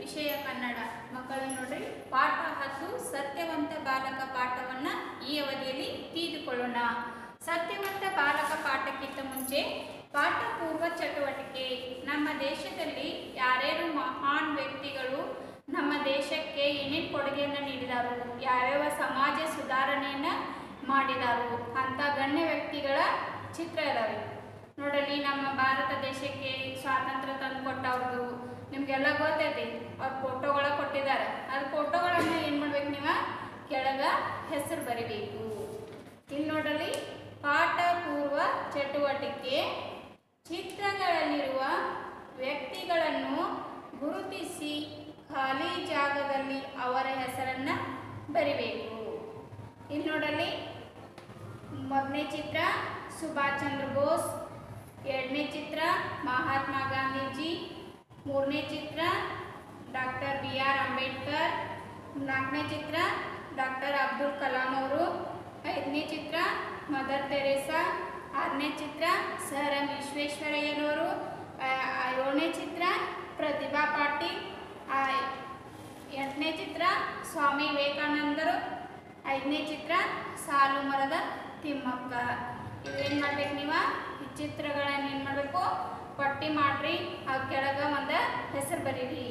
ವಿಷಯ ಕನ್ನಡ ಮಕ್ಕಳು ನೋಡ್ರಿ ಪಾಠ ಹತ್ತು ಸತ್ಯವಂತ ಬಾಲಕ ಪಾಠವನ್ನ ಈ ಅವಧಿಯಲ್ಲಿ ತಿಳಿದುಕೊಳ್ಳೋಣ ಸತ್ಯವಂತ ಬಾಲಕ ಪಾಠಕ್ಕಿಂತ ಮುಂಚೆ ಪಾಠ ಪೂರ್ವ ಚಟುವಟಿಕೆ ನಮ್ಮ ದೇಶದಲ್ಲಿ ಯಾರ್ಯಾರು ಮಹಾನ್ ವ್ಯಕ್ತಿಗಳು ನಮ್ಮ ದೇಶಕ್ಕೆ ಏನೇನು ಕೊಡುಗೆಯನ್ನು ನೀಡಿದಾರು ಯಾವ್ಯಾವ ಸಮಾಜ ಸುಧಾರಣೆಯನ್ನ ಮಾಡಿದಾರು ಅಂತ ಗಣ್ಯ ವ್ಯಕ್ತಿಗಳ ಚಿತ್ರ ಇದಾವೆ ನೋಡಲಿ ನಮ್ಮ ಭಾರತ ದೇಶಕ್ಕೆ ಸ್ವಾತಂತ್ರ್ಯ ತಂದು ಕೊಟ್ಟವ್ರದ್ದು ನಿಮಗೆಲ್ಲ ಗೊತ್ತೈತಿ ಅವ್ರ ಫೋಟೋಗಳ ಕೊಟ್ಟಿದ್ದಾರೆ ಅದು ಫೋಟೋಗಳನ್ನು ಏನು ಮಾಡ್ಬೇಕು ನೀವು ಕೆಳಗ ಹೆಸರು ಬರಿಬೇಕು ಇಲ್ಲಿ ನೋಡಲಿ ಪಾಠ ಪೂರ್ವ ಚಟುವಟಿಕೆ ಚಿತ್ರಗಳಲ್ಲಿರುವ ವ್ಯಕ್ತಿಗಳನ್ನು ಗುರುತಿಸಿ ಖಾಲಿ ಜಾಗದಲ್ಲಿ ಅವರ ಹೆಸರನ್ನು ಬರಿಬೇಕು ಇಲ್ಲಿ ನೋಡಲಿ ಮೊದಲನೇ ಚಿತ್ರ ಸುಭಾಷ್ ಚಂದ್ರ ಬೋಸ್ ಎರಡನೇ ಚಿತ್ರ ಮಹಾತ್ಮ ಗಾಂಧೀಜಿ ಮೂರನೇ ಚಿತ್ರ ಡಾಕ್ಟರ್ ಬಿ ಆರ್ ಅಂಬೇಡ್ಕರ್ ನಾಲ್ಕನೇ ಚಿತ್ರ ಡಾಕ್ಟರ್ ಅಬ್ದುಲ್ ಕಲಾಂ ಅವರು ಐದನೇ ಚಿತ್ರ ಮದರ್ ತೆರೇಸಾ ಆರನೇ ಚಿತ್ರ ಸರ್ ಎಂ ವಿಶ್ವೇಶ್ವರಯ್ಯನವರು ಆ- ಆ ಏಳನೇ ಚಿತ್ರ ಪ್ರತಿಭಾ ಪಾಟೀಲ್ ಆ ಎಂಟನೇ ಚಿತ್ರ ಸ್ವಾಮಿ ವಿವೇಕಾನಂದರು ಐದನೇ ಚಿತ್ರ ಸಾಲು ಮರದ ತಿಮ್ಮಕ್ಕ ಇವೇನು ಮಾಡ್ಬೇಕು ನೀವು ಈ ಚಿತ್ರಗಳನ್ನ ಏನು ಮಾಡಬೇಕು ಪಟ್ಟಿ ಮಾಡ್ರಿ ಆ ಕೆಳಗೆ ಒಂದು ಹೆಸರು ಬರೀರಿ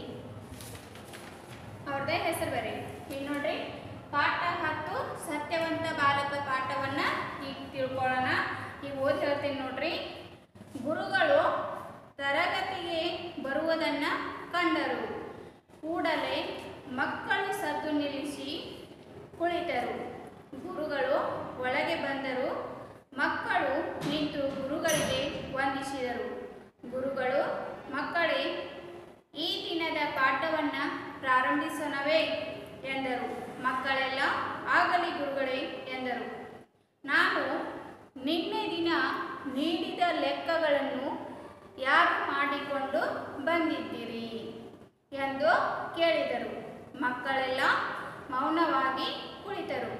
ಅವ್ರದ್ದೇ ಹೆಸರು ಬರೀರಿ ಈಗ ನೋಡ್ರಿ ಪಾಠ ಹತ್ತು ಸತ್ಯವಂತ ಬಾಲಕ ಪಾಠವನ್ನ ಈಗ ತಿಳ್ಕೊಳ್ಳೋಣ ಈಗ ಓದಿ ಹೇಳ್ತೀನಿ ನೋಡ್ರಿ ಗುರುಗಳು ತರಗತಿಗೆ ಬರುವುದನ್ನ ಕಂಡರು ಕೂಡಲೇ ಮಕ್ಕಳು ಸದ್ದು ನಿಲ್ಲಿಸಿ ಕುಳಿತರು ಗುರುಗಳು ಒಳಗೆ ಬಂದರು ಮಕ್ಕಳು ನಿಂತು ಗುರುಗಳಿಗೆ ವಂದಿಸಿದರು ಗುರುಗಳು ಮಕ್ಕಳೇ ಈ ದಿನದ ಪಾಠವನ್ನ ಪ್ರಾರಂಭಿಸೋಣವೇ ಎಂದರು ಮಕ್ಕಳೆಲ್ಲ ಆಗಲಿ ಗುರುಗಳೇ ಎಂದರು ನಾನು ನಿನ್ನೆ ದಿನ ನೀಡಿದ ಲೆಕ್ಕಗಳನ್ನು ಯಾರು ಮಾಡಿಕೊಂಡು ಬಂದಿದ್ದೀರಿ ಎಂದು ಕೇಳಿದರು ಮಕ್ಕಳೆಲ್ಲ ಮೌನವಾಗಿ ಕುಳಿತರು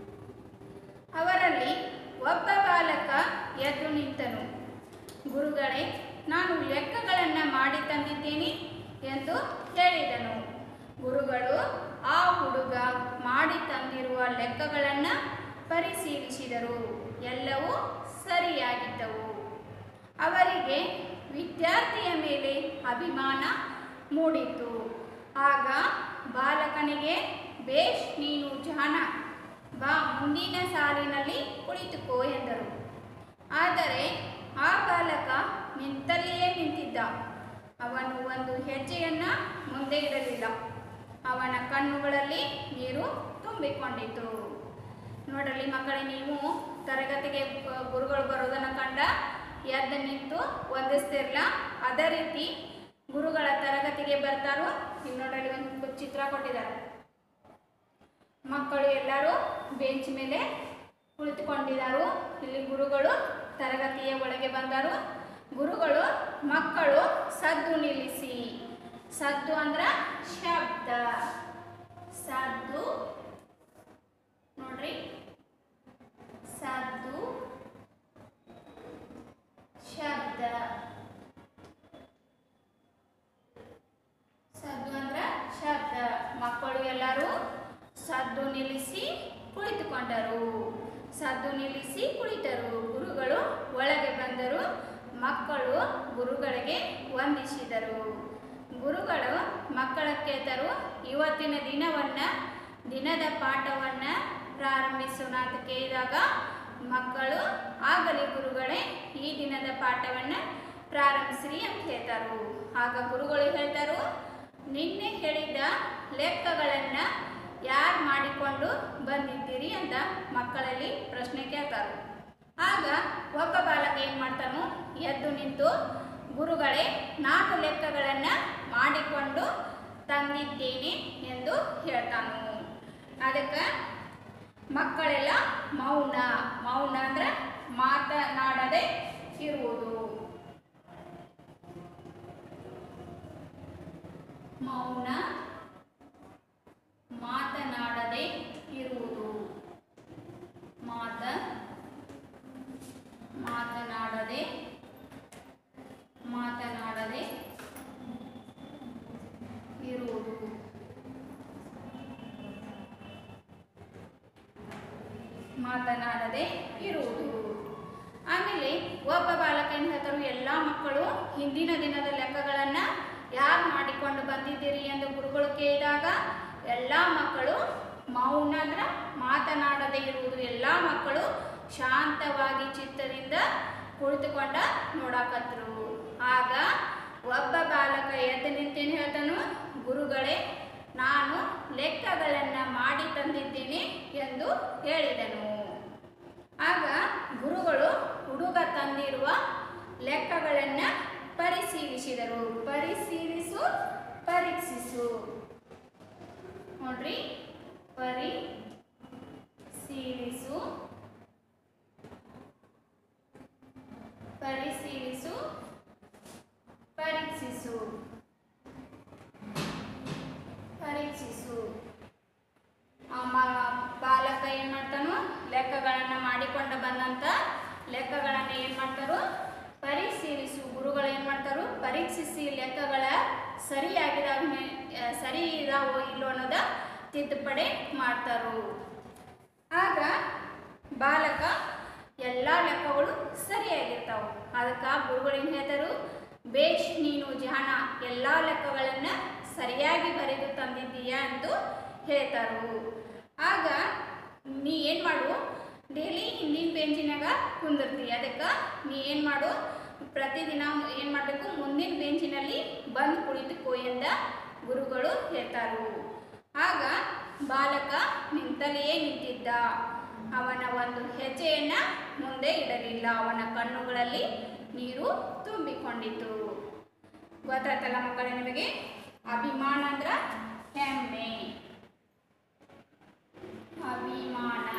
ಅವರಲ್ಲಿ ಒಬ್ಬ ಬಾಲಕ ಎದ್ದು ನಿಂತನು ಗುರುಗಳೇ ನಾನು ಲೆಕ್ಕಗಳನ್ನು ಮಾಡಿ ತಂದಿದ್ದೇನೆ ಎಂದು ಹೇಳಿದನು ಗುರುಗಳು ಆ ಹುಡುಗ ಮಾಡಿ ತಂದಿರುವ ಲೆಕ್ಕಗಳನ್ನು ಪರಿಶೀಲಿಸಿದರು ಎಲ್ಲವೂ ಸರಿಯಾಗಿದ್ದವು ಅವರಿಗೆ ವಿದ್ಯಾರ್ಥಿಯ ಮೇಲೆ ಅಭಿಮಾನ ಮೂಡಿತು ಆಗ ಬಾಲಕನಿಗೆ ಬೇಷ್ ನೀನು ಜಾಣ ಬಾ ಮುಂದಿನ ಸಾಲಿನಲ್ಲಿ ಕುಳಿತುಕೋ ಎಂದರು ಆದರೆ ಆ ಬಾಲಕ ನಿಂತಲ್ಲಿಯೇ ನಿಂತಿದ್ದ ಅವನು ಒಂದು ಹೆಜ್ಜೆಯನ್ನ ಮುಂದೆ ಇಡಲಿಲ್ಲ ಅವನ ಕಣ್ಣುಗಳಲ್ಲಿ ನೀರು ತುಂಬಿಕೊಂಡಿತು ನೋಡಲಿ ಮಕ್ಕಳೇ ನೀವು ತರಗತಿಗೆ ಬ- ಗುರುಗಳು ಬರೋದನ್ನು ಕಂಡ ಎದ್ದು ನಿಂತು ವಂದಿಸ್ತಿರ್ಲ ಅದೇ ರೀತಿ ಗುರುಗಳ ತರಗತಿಗೆ ಬರ್ತಾರೋ ಇಲ್ಲಿ ನೋಡಲಿ ಒಂದು ಚಿತ್ರ ಕೊಟ್ಟಿದ್ದಾರೆ ಮಕ್ಕಳು ಎಲ್ಲರೂ ಬೆಂಚ್ ಮೇಲೆ ಕುಳಿತುಕೊಂಡಿದ್ದಾರೆ ಇಲ್ಲಿ ಗುರುಗಳು ತರಗತಿಯ ಒಳಗೆ ಬಂದರು ಗುರುಗಳು ಮಕ್ಕಳು ಸದ್ದು ನಿಲ್ಲಿಸಿ ಸದ್ದು ಅಂದ್ರ ಶಬ್ದ ಸದ್ದು ನೋಡ್ರಿ ಸದ್ದು ಶಬ್ದ ಸದ್ದು ಅಂದ್ರ ಶಬ್ದ ಮಕ್ಕಳು ಎಲ್ಲರೂ ಸದ್ದು ನಿಲ್ಲಿಸಿ ಕುಳಿತುಕೊಂಡರು ಸದ್ದು ನಿಲ್ಲಿಸಿ ಕುಳಿತರು ಗುರುಗಳು ಒಳಗೆ ಬಂದರು ಮಕ್ಕಳು ಗುರುಗಳಿಗೆ ವಂದಿಸಿದರು ಗುರುಗಳು ಮಕ್ಕಳ ಕೇತರು ಇವತ್ತಿನ ದಿನವನ್ನ ದಿನದ ಪಾಠವನ್ನ ಪ್ರಾರಂಭಿಸೋಣ ಅಂತ ಕೇಳಿದಾಗ ಮಕ್ಕಳು ಆಗಲಿ ಗುರುಗಳೇ ಈ ದಿನದ ಪಾಠವನ್ನ ಪ್ರಾರಂಭಿಸ್ರಿ ಅಂತ ಹೇಳ್ತಾರು ಆಗ ಗುರುಗಳು ಹೇಳ್ತಾರು ನಿನ್ನೆ ಹೇಳಿದ ಲೆಕ್ಕಗಳನ್ನು ಯಾರು ಮಾಡಿಕೊಂಡು ಬಂದಿದ್ದೀರಿ ಅಂತ ಮಕ್ಕಳಲ್ಲಿ ಪ್ರಶ್ನೆ ಕೇಳ್ತಾರೆ ಆಗ ಒಬ್ಬ ಬಾಲಕ ಏನು ಮಾಡ್ತಾನು ಎದ್ದು ನಿಂತು ಗುರುಗಳೇ ನಾನು ಲೆಕ್ಕಗಳನ್ನು ಮಾಡಿಕೊಂಡು ತಂದಿದ್ದೇನೆ ಎಂದು ಹೇಳ್ತಾನು ಅದಕ್ಕೆ ಮಕ್ಕಳೆಲ್ಲ ಮೌನ ಮೌನ ಅಂದ್ರೆ ಮಾತನಾಡದೆ ಇರುವುದು ಮೌನ ಮಾತನಾಡದೆ ಇರುವುದು ಮಾತ ಮಾತನಾಡದೆ ಮಾತನಾಡದೆ ಇರುವುದು ಮಾತನಾಡದೆ ಇರುವುದು ಆಮೇಲೆ ಒಬ್ಬ ಬಾಲಕ ಏನು ಹೇಳ್ತಾರೆ ಎಲ್ಲ ಮಕ್ಕಳು ಹಿಂದಿನ ದಿನದ ಲೆಕ್ಕಗಳನ್ನು ಯಾರು ಮಾಡಿಕೊಂಡು ಬಂದಿದ್ದೀರಿ ಎಂದು ಗುರುಗಳು ಕೇಳಿದಾಗ ಎಲ್ಲ ಮಕ್ಕಳು ಮೌನ ಅಂದ್ರೆ ಮಾತನಾಡದೇ ಇರುವುದು ಎಲ್ಲ ಮಕ್ಕಳು ಶಾಂತವಾಗಿ ಚಿತ್ತದಿಂದ ಕುಳಿತುಕೊಂಡ ನೋಡಾಕತ್ರು ಆಗ ಒಬ್ಬ ಬಾಲಕ ಎದ್ದು ನಿಂತೇನು ಹೇಳ್ತಾನು ಗುರುಗಳೇ ನಾನು ಲೆಕ್ಕಗಳನ್ನು ಮಾಡಿ ತಂದಿದ್ದೇನೆ ಎಂದು ಹೇಳಿದನು ಆಗ ಗುರುಗಳು ಹುಡುಗ ತಂದಿರುವ ಲೆಕ್ಕಗಳನ್ನು ಪರಿಶೀಲಿಸಿದರು ಪರಿಶೀಲಿಸು ಪರೀಕ್ಷಿಸು ನೋಡ್ರಿ ಪರಿಶೀಲಿಸು ಪರಿಶೀಲಿಸು ಪರೀಕ್ಷಿಸು ಪರೀಕ್ಷಿಸು ಆ ಮ- ಬಾಲಕ ಏನ್ ಮಾಡ್ತಾನು ಲೆಕ್ಕಗಳನ್ನ ಮಾಡಿಕೊಂಡು ಬಂದಂತ ಲೆಕ್ಕಗಳನ್ನ ಏನ್ ಮಾಡ್ತಾರು ಪರಿಶೀಲಿಸು ಗುರುಗಳು ಏನ್ ಮಾಡ್ತಾರು ಪರೀಕ್ಷಿಸಿ ಲೆಕ್ಕಗಳ ಸರಿಯಾಗಿದಾವ ಮೇ- ಆ, ಸರಿ ಇದಾವೋ ಇಲ್ಲೋ ಅನ್ನೋದ ತಿದ್ದುಪಡಿ ಮಾಡ್ತಾರು ಆಗ ಬಾಲಕ ಎಲ್ಲ ಲೆಕ್ಕಗಳು ಸರಿಯಾಗಿರ್ತಾವ ಅದಕ್ಕೆ ಗುರುಗಳು ಏನು ಹೇಳ್ತಾರು ಬೇಷ್ ನೀನು ಜಾಣ ಎಲ್ಲ ಲೆಕ್ಕಗಳನ್ನು ಸರಿಯಾಗಿ ಬರೆದು ತಂದಿದ್ದೀಯಾ ಎಂದು ಹೇಳ್ತಾರು ಆಗ ನೀ ಏನು ಮಾಡು ಡೈಲಿ ಹಿಂದಿನ ಬೆಂಚಿನಾಗ ಕುಂದಿರ್ತಿ ಅದಕ್ಕೆ ನೀ ಏನು ಮಾಡು ಪ್ರತಿದಿನ ಏನು ಮಾಡಬೇಕು ಮುಂದಿನ ಬೆಂಚಿನಲ್ಲಿ ಬಂದು ಕುಳಿತುಕೋ ಎಂದ ಗುರುಗಳು ಹೇಳ್ತಾರು ಆಗ ಬಾಲಕ ನಿಂತಲ್ಲಿಯೇ ನಿಂತಿದ್ದ ಅವನ ಒಂದು ಹೆಜ್ಜೆಯನ್ನ ಮುಂದೆ ಇಡಲಿಲ್ಲ ಅವನ ಕಣ್ಣುಗಳಲ್ಲಿ ನೀರು ತುಂಬಿಕೊಂಡಿತು ಗೊತ್ತಾಯ್ತಲ್ಲ ಮಕ್ಕಳೇ ನಿಮಗೆ ಅಭಿಮಾನ ಅಂದ್ರ ಹೆಮ್ಮೆ ಅಭಿಮಾನ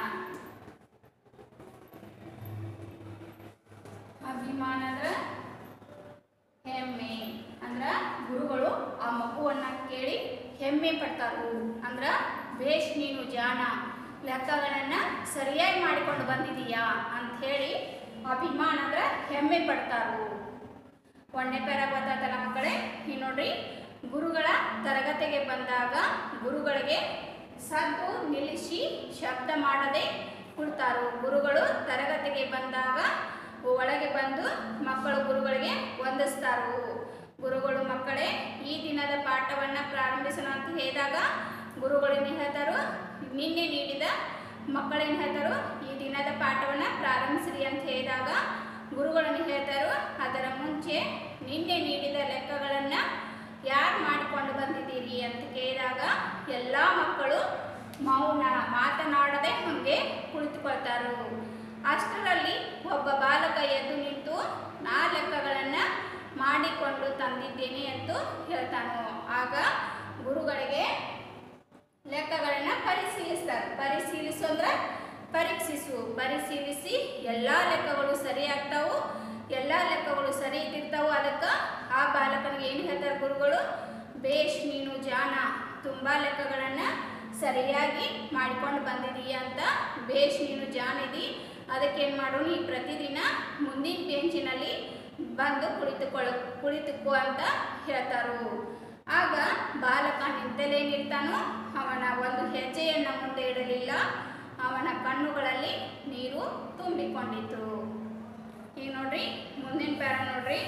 ಅಭಿಮಾನ ಅಂದ್ರ ಹೆಮ್ಮೆ ಅಂದ್ರ ಗುರುಗಳು ಆ ಮಗುವನ್ನ ಕೇಳಿ ಹೆಮ್ಮೆ ಪಡ್ತಾರು ಅಂದ್ರ ಬೇಷ್ ನೀನು ಜಾಣ ಲೆಕ್ಕಗಳನ್ನ ಸರಿಯಾಗಿ ಮಾಡಿಕೊಂಡು ಬಂದಿದೀಯಾ ಅಂತ ಹೇಳಿ ಅಭಿಮಾನ ಅಂದ್ರ ಹೆಮ್ಮೆ ಪಡ್ತಾರು ಒಂದನೇ ಪೇರ ಗೊತ್ತಾಯ್ತಲ್ಲ ಮಕ್ಕಳೇ ಈ ನೋಡ್ರಿ ಗುರುಗಳ ತರಗತಿಗೆ ಬಂದಾಗ ಗುರುಗಳಿಗೆ ಸದ್ದು ನಿಲ್ಲಿಸಿ ಶಬ್ದ ಮಾಡದೆ ಕುಳ್ತಾರು ಗುರುಗಳು ತರಗತಿಗೆ ಬಂದಾಗ ಒಳಗೆ ಬಂದು ಮಕ್ಕಳು ಗುರುಗಳಿಗೆ ವಂದಿಸ್ತಾರು ಗುರುಗಳು ಮಕ್ಕಳೇ ಈ ದಿನದ ಪಾಠವನ್ನು ಪ್ರಾರಂಭಿಸೋಣ ಅಂತ ಹೇಳಿದಾಗ ಗುರುಗಳು ಏನು ಹೇಳ್ತಾರು ನಿನ್ನೆ ನೀಡಿದ ಮಕ್ಕಳೇನು ಹೇಳ್ತಾರು ಈ ದಿನದ ಪಾಠವನ್ನು ಪ್ರಾರಂಭಿಸಿರಿ ಅಂತ ಹೇಳಿದಾಗ ಗುರುಗಳನ್ನು ಹೇಳ್ತಾರೋ ಅದರ ಮುಂಚೆ ನಿನ್ನೆ ನೀಡಿದ ಲೆಕ್ಕಗಳನ್ನು ಯಾರು ಮಾಡಿಕೊಂಡು ಬಂದಿದ್ದೀರಿ ಅಂತ ಕೇಳಿದಾಗ ಎಲ್ಲ ಮಕ್ಕಳು ಮೌನ ಮಾತನಾಡದೆ ಹಾಗೆ ಕುಳಿತುಕೊಳ್ತಾರು ಅಷ್ಟರಲ್ಲಿ ಒಬ್ಬ ಬಾಲಕ ಎದ್ದು ನಿಂತು ನಾ ಲೆಕ್ಕಗಳನ್ನು ಮಾಡಿಕೊಂಡು ತಂದಿದ್ದೇನೆ ಎಂದು ಹೇಳ್ತಾನು ಆಗ ಗುರುಗಳಿಗೆ ಲೆಕ್ಕಗಳನ್ನ ಪರಿಶೀಲಿಸ್ತಾರೆ ಪರಿಶೀಲಿಸು ಅಂದ್ರೆ ಪರೀಕ್ಷಿಸು ಪರಿಶೀಲಿಸಿ ಎಲ್ಲ ಲೆಕ್ಕಗಳು ಸರಿ ಆಗ್ತಾವು ಎಲ್ಲ ಲೆಕ್ಕಗಳು ಸರಿ ಇದ್ದಿರ್ತಾವು ಅದಕ್ಕೆ ಆ ಬಾಲಕನಿಗೆ ಏನು ಹೇಳ್ತಾರೆ ಗುರುಗಳು ಬೇಷ್ ನೀನು ಜಾಣ ತುಂಬ ಲೆಕ್ಕಗಳನ್ನು ಸರಿಯಾಗಿ ಮಾಡಿಕೊಂಡು ಬಂದಿದೀಯ ಅಂತ ಬೇಷ್ ನೀನು ಜಾಣಿದಿ ಅದಕ್ಕೆ ಏನು ಮಾಡು ನೀ ಪ್ರತಿದಿನ ಮುಂದಿನ ಬೆಂಚಿನಲ್ಲಿ ಬಂದು ಕುಳಿತುಕೊಳ್ಳ ಕುಳಿತುಕೋ ಅಂತ ಹೇಳ್ತಾರು ಆಗ ಬಾಲಕ ನಿಂತಲೇ ನಿಲ್ತಾನೋ ಅವನ ಒಂದು ಹೆಜ್ಜೆಯನ್ನು ಮುಂದೆ ಇಡಲಿಲ್ಲ ಅವನ ಕಣ್ಣುಗಳಲ್ಲಿ ನೀರು ತುಂಬಿಕೊಂಡಿತು ಈಗ ನೋಡ್ರಿ ಮುಂದಿನ ಪ್ಯಾರ ನೋಡ್ರಿ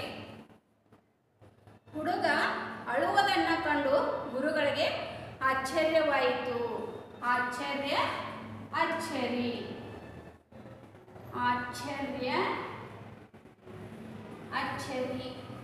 ಹುಡುಗ ಅಳುವುದನ್ನು ಕಂಡು ಗುರುಗಳಿಗೆ ಆಶ್ಚರ್ಯವಾಯಿತು ಆಶ್ಚರ್ಯ ಅಚ್ಚರಿ ಆಶ್ಚರ್ಯ ಅಚ್ಚರಿ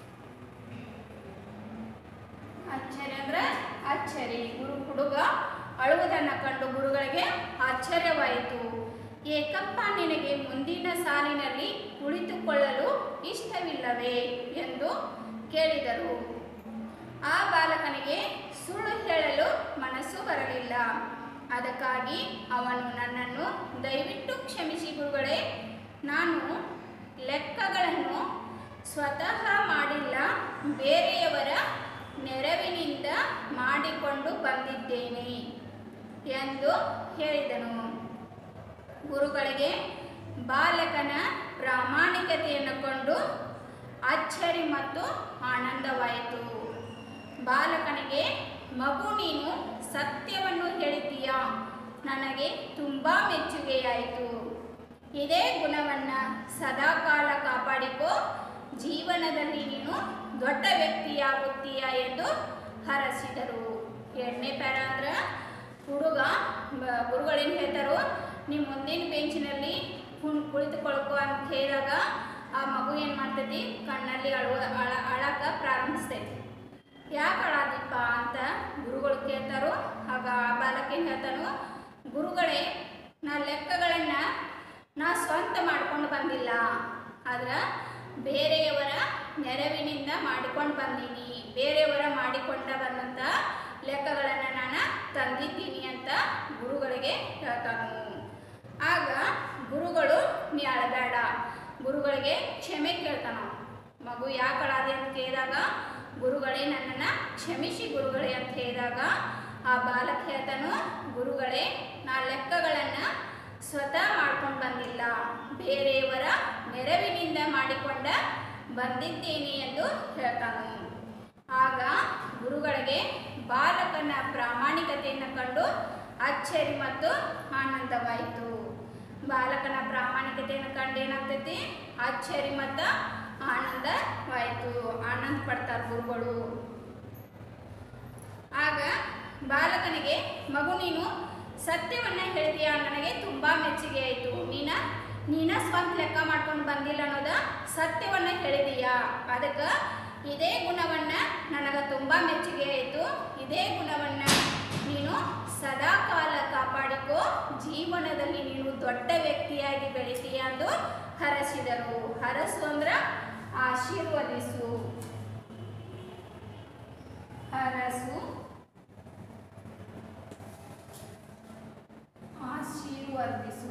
ಅಚ್ಚರಿ ಅಂದ್ರೆ ಅಚ್ಚರಿ ಗುರು ಹುಡುಗ ಅಳುವುದನ್ನು ಕಂಡು ಗುರುಗಳಿಗೆ ಆಶ್ಚರ್ಯವಾಯಿತು ಏಕಪ್ಪ ನಿನಗೆ ಮುಂದಿನ ಸಾಲಿನಲ್ಲಿ ಕುಳಿತುಕೊಳ್ಳಲು ಇಷ್ಟವಿಲ್ಲವೇ ಎಂದು ಕೇಳಿದರು ಆ ಬಾಲಕನಿಗೆ ಸುಳ್ಳು ಹೇಳಲು ಮನಸ್ಸು ಬರಲಿಲ್ಲ ಅದಕ್ಕಾಗಿ ಅವನು ನನ್ನನ್ನು ದಯವಿಟ್ಟು ಕ್ಷಮಿಸಿ ಗುರುಗಳೇ ನಾನು ಲೆಕ್ಕಗಳನ್ನು ಸ್ವತಃ ಮಾಡಿಲ್ಲ ಬೇರೆಯವರ ನೆರವಿನಿಂದ ಮಾಡಿಕೊಂಡು ಬಂದಿದ್ದೇನೆ ಎಂದು ಹೇಳಿದನು ಗುರುಗಳಿಗೆ ಬಾಲಕನ ಪ್ರಾಮಾಣಿಕತೆಯನ್ನು ಕೊಂಡು ಅಚ್ಚರಿ ಮತ್ತು ಆನಂದವಾಯಿತು ಬಾಲಕನಿಗೆ ಮಗು ನೀನು ಸತ್ಯವನ್ನು ಹೇಳಿದ್ದೀಯಾ ನನಗೆ ತುಂಬ ಮೆಚ್ಚುಗೆಯಾಯಿತು ಇದೇ ಗುಣವನ್ನು ಸದಾಕಾಲ ಕಾಪಾಡಿಕೋ ಜೀವನದಲ್ಲಿ ನೀನು ದೊಡ್ಡ ವ್ಯಕ್ತಿಯಾಗುತ್ತೀಯ ಎಂದು ಹರಸಿದರು ಎರಡನೇ ಪ್ಯಾರ ಅಂದ್ರೆ ಹುಡುಗ ಬ- ಗುರುಗಳೇನು ಹೇಳ್ತಾರೋ ನಿಮ್ಮ ಮುಂದಿನ ಬೆಂಚಿನಲ್ಲಿ ಕುಣ್ ಕುಳಿತುಕೊಳ್ಕೊ ಅಂತ ಹೇಳಿದಾಗ ಆ ಮಗು ಏನು ಮಾಡ್ತೈತಿ ಕಣ್ಣಲ್ಲಿ ಅಳುವ ಅಳ ಅಳಕ ಪ್ರಾರಂಭಿಸ್ತೈತಿ ಯಾಕೆ ಅಳಾದಿಪ್ಪ ಅಂತ ಗುರುಗಳು ಕೇಳ್ತಾರೋ ಆಗ ಆ ಬಾಲಕ ಏನು ಹೇಳ್ತಾನೋ ಗುರುಗಳೇ ನಾ ಲೆಕ್ಕಗಳನ್ನು ನಾ ಸ್ವಂತ ಮಾಡ್ಕೊಂಡು ಬಂದಿಲ್ಲ ಆದ್ರೆ ಬೇರೆಯವರ ನೆರವಿನಿಂದ ಮಾಡಿಕೊಂಡು ಬಂದೀನಿ ಬೇರೆಯವರ ಮಾಡಿಕೊಂಡ ಬಂದಂಥ ಲೆಕ್ಕಗಳನ್ನು ನಾನು ತಂದಿದ್ದೀನಿ ಅಂತ ಗುರುಗಳಿಗೆ ಹೇಳ್ತಾನು ಆಗ ಗುರುಗಳು ನೀ ಅಳಬೇಡ ಗುರುಗಳಿಗೆ ಕ್ಷಮೆ ಕೇಳ್ತಾನ ಮಗು ಯಾಕೆ ಅಳಾದೆ ಅಂತ ಕೇಳಿದಾಗ ಗುರುಗಳೇ ನನ್ನನ್ನು ಕ್ಷಮಿಸಿ ಗುರುಗಳೇ ಅಂತ ಹೇಳಿದಾಗ ಆ ಬಾಲಕ ಹೇಳ್ತಾನು ಗುರುಗಳೇ ನಾ ಲೆಕ್ಕಗಳನ್ನು ಸ್ವತಃ ಮಾಡ್ಕೊಂಡು ಬಂದಿಲ್ಲ ಬೇರೆಯವರ ನೆರವಿನಿಂದ ಮಾಡಿಕೊಂಡ ಬಂದಿದ್ದೇನೆ ಎಂದು ಹೇಳ್ತಾನು ಆಗ ಗುರುಗಳಿಗೆ ಬಾಲಕನ ಪ್ರಾಮಾಣಿಕತೆಯನ್ನು ಕಂಡು ಅಚ್ಚರಿ ಮತ್ತು ಆನಂದವಾಯಿತು ಬಾಲಕನ ಪ್ರಾಮಾಣಿಕತೆಯನ್ನು ಕಂಡು ಏನಾಗ್ತೈತಿ ಅಚ್ಚರಿ ಮತ್ತು ಆನಂದವಾಯಿತು ಆನಂದ ಪಡ್ತಾರೆ ಗುರುಗಳು ಆಗ ಬಾಲಕನಿಗೆ ಮಗು ನೀನು ಸತ್ಯವನ್ನ ಹೇಳಿದೀಯ ನನಗೆ ತುಂಬ ಮೆಚ್ಚುಗೆ ಆಯಿತು ನೀನ ನೀನ ಸ್ವಂತ ಲೆಕ್ಕ ಮಾಡ್ಕೊಂಡು ಬಂದಿಲ್ಲ ಅನ್ನೋದ ಸತ್ಯವನ್ನ ಹೇಳಿದೀಯ ಅದಕ್ಕೆ ಇದೇ ಗುಣವನ್ನ ನನಗೆ ತುಂಬ ಮೆಚ್ಚುಗೆ ಆಯಿತು ಇದೇ ಗುಣವನ್ನ ನೀನು ಸದಾ ಕಾಲ ಕಾಪಾಡಿಕೋ ಜೀವನದಲ್ಲಿ ನೀನು ದೊಡ್ಡ ವ್ಯಕ್ತಿಯಾಗಿ ಬೆಳಿತೀಯ ಎಂದು ಹರಸಿದರು ಹರಸು ಅಂದ್ರ ಆಶೀರ್ವದಿಸು ಹರಸು ಆಶೀರ್ವದಿಸು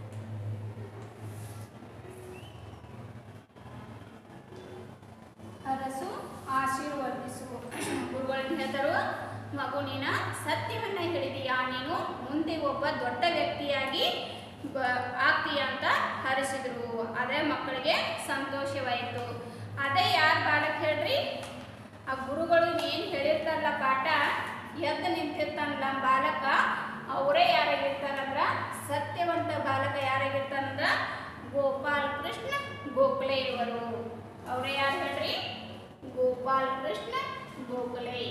ಹರಸು ಆಶೀರ್ವದಿಸು ಗುರುಗಳು ಹೇಳ್ತಾರು ಮಗು ನೀನ ಸತ್ಯವನ್ನ ಹೇಳಿದೀಯಾ ನೀನು ಮುಂದೆ ಒಬ್ಬ ದೊಡ್ಡ ವ್ಯಕ್ತಿಯಾಗಿ ಬ ಆಗ್ತೀಯ ಅಂತ ಹರಿಸಿದ್ರು ಅದೇ ಮಕ್ಕಳಿಗೆ ಸಂತೋಷವಾಯಿತು ಅದೇ ಯಾರು ಬಾಲಕ ಹೇಳ್ರಿ ಆ ಗುರುಗಳು ಏನು ಹೇಳಿರ್ತಾರಲ್ಲ ಪಾಠ ಎದ್ದು ನಿಂತಿರ್ತಾನಲ್ಲ ಬಾಲಕ ಅವರೇ ಯಾರಾಗಿರ್ತಾರಂದ್ರ ಸತ್ಯವಂತ ಬಾಲಕ ಯಾರಾಗಿರ್ತಾನಂದ್ರ ಗೋಪಾಲ್ ಕೃಷ್ಣ ಗೋಖಲೆ ಇವರು ಅವರೇ ಯಾರು ಹೇಳ್ರಿ ಗೋಪಾಲ್ ಕೃಷ್ಣ ಗೋಖಲೆ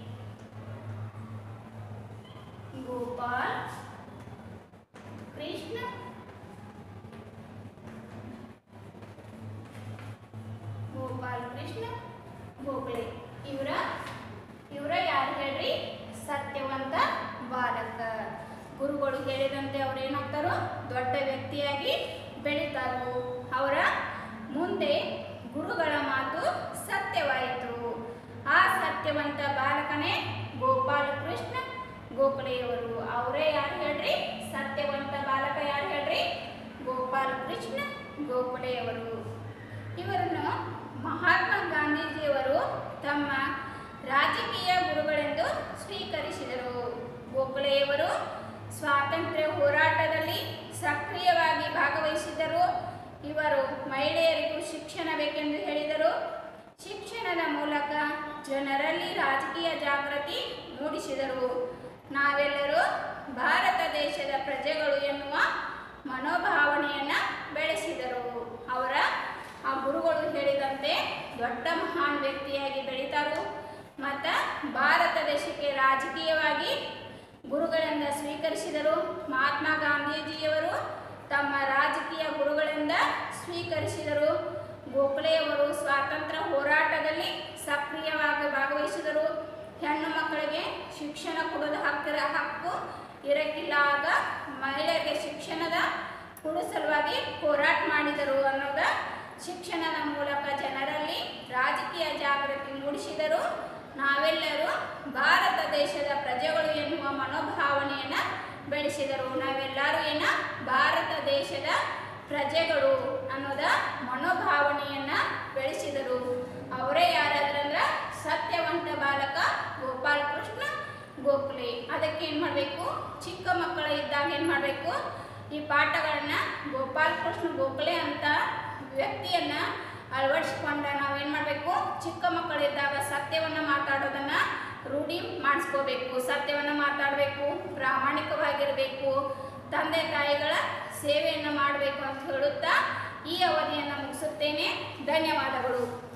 ಗೋಪಾಲ್ ಕೃಷ್ಣ ಗೋಪಾಲ್ ಕೃಷ್ಣ ಗೋಖಲೆ ಇವರ ಇವರ ಯಾರು ಹೇಳ್ರಿ ಸತ್ಯವಂತ ಬಾಲಕ ಗುರುಗಳು ಹೇಳಿದಂತೆ ಅವ್ರು ಏನಾಗ್ತಾರೋ ದೊಡ್ಡ ವ್ಯಕ್ತಿಯಾಗಿ ಬೆಳೀತಾರೋ ಅವರ ಮುಂದೆ ಗುರುಗಳ ಮಾತು ಸತ್ಯವಾಯಿತು ಆ ಸತ್ಯವಂತ ಬಾಲಕನೇ ಗೋಪಾಲ ಕೃಷ್ಣ ಗೋಖಲೆಯವರು ಅವರೇ ಯಾರು ಹೇಳ್ರಿ ಸತ್ಯವಂತ ಬಾಲಕ ಯಾರು ಹೇಳ್ರಿ ಗೋಪಾಲ ಕೃಷ್ಣ ಗೋಖಲೆಯವರು ಇವರನ್ನು ಮಹಾತ್ಮ ಗಾಂಧೀಜಿಯವರು ತಮ್ಮ ರಾಜಕೀಯ ಗುರುಗಳೆಂದು ಸ್ವೀಕರಿಸಿದರು ಗೋಖಲೆಯವರು ಸ್ವಾತಂತ್ರ್ಯ ಹೋರಾಟದಲ್ಲಿ ಸಕ್ರಿಯವಾಗಿ ಭಾಗವಹಿಸಿದರು ಇವರು ಮಹಿಳೆಯರಿಗೂ ಶಿಕ್ಷಣ ಬೇಕೆಂದು ಹೇಳಿದರು ಶಿಕ್ಷಣದ ಮೂಲಕ ಜನರಲ್ಲಿ ರಾಜಕೀಯ ಜಾಗೃತಿ ಮೂಡಿಸಿದರು ನಾವೆಲ್ಲರೂ ಭಾರತ ದೇಶದ ಪ್ರಜೆಗಳು ಎನ್ನುವ ಮನೋಭಾವನೆಯನ್ನು ಬೆಳೆಸಿದರು ಅವರ ಆ ಗುರುಗಳು ಹೇಳಿದಂತೆ ದೊಡ್ಡ ಮಹಾನ್ ವ್ಯಕ್ತಿಯಾಗಿ ಬೆಳೀತಾರು ಮತ್ತು ಭಾರತ ದೇಶಕ್ಕೆ ರಾಜಕೀಯವಾಗಿ ಗುರುಗಳಿಂದ ಸ್ವೀಕರಿಸಿದರು ಮಹಾತ್ಮ ಗಾಂಧೀಜಿಯವರು ತಮ್ಮ ರಾಜಕೀಯ ಗುರುಗಳಿಂದ ಸ್ವೀಕರಿಸಿದರು ಗೋಖಲೆಯವರು ಸ್ವಾತಂತ್ರ್ಯ ಹೋರಾಟದಲ್ಲಿ ಸಕ್ರಿಯವಾಗಿ ಭಾಗವಹಿಸಿದರು ಹೆಣ್ಣು ಮಕ್ಕಳಿಗೆ ಶಿಕ್ಷಣ ಕೊಡೋದು ಹಕ್ಕರ ಹಕ್ಕು ಇರಕ್ಕಿಲ್ಲ ಆಗ ಮಹಿಳೆಯರಿಗೆ ಶಿಕ್ಷಣದ ಕೊಡೋ ಸಲುವಾಗಿ ಹೋರಾಟ ಮಾಡಿದರು ಅನ್ನೋದ ಶಿಕ್ಷಣದ ಮೂಲಕ ಜನರಲ್ಲಿ ರಾಜಕೀಯ ಜಾಗೃತಿ ಮೂಡಿಸಿದರು ನಾವೆಲ್ಲರೂ ಭಾರತ ದೇಶದ ಪ್ರಜೆಗಳು ಎನ್ನುವ ಮನೋಭಾವನೆಯನ್ನು ಬೆಳೆಸಿದರು ನಾವೆಲ್ಲರೂ ಏನ ಭಾರತ ದೇಶದ ಪ್ರಜೆಗಳು ಅನ್ನೋದ ಮನೋಭಾವನೆಯನ್ನು ಬೆಳೆಸಿದರು ಅವರೇ ಯಾರಾದ್ರಂದ್ರ ಸತ್ಯವಂತ ಬಾಲಕ ಗೋಪಾಲ್ ಕೃಷ್ಣ ಗೋಖಲೆ ಅದಕ್ಕೆ ಏನು ಮಾಡಬೇಕು ಚಿಕ್ಕ ಮಕ್ಕಳ ಇದ್ದಾಗ ಏನು ಮಾಡಬೇಕು ಈ ಪಾಠಗಳನ್ನು ಗೋಪಾಲ್ ಕೃಷ್ಣ ಗೋಖಲೆ ಅಂತ ವ್ಯಕ್ತಿಯನ್ನು ಅಳವಡಿಸಿಕೊಂಡ ನಾವೇನು ಮಾಡಬೇಕು ಚಿಕ್ಕ ಮಕ್ಕಳಿದ್ದಾಗ ಸತ್ಯವನ್ನು ಮಾತಾಡೋದನ್ನು ರೂಢಿ ಮಾಡಿಸ್ ಮಾಡಿಸ್ಕೋಬೇಕು ಸತ್ಯವನ್ನು ಮಾತಾಡಬೇಕು ಪ್ರಾಮಾಣಿಕವಾಗಿರಬೇಕು ತಂದೆ ತಾಯಿಗಳ ಸೇವೆಯನ್ನು ಮಾಡಬೇಕು ಅಂತ ಹೇಳುತ್ತಾ ಈ ಅವಧಿಯನ್ನು ಮುಗಿಸುತ್ತೇನೆ ಧನ್ಯವಾದಗಳು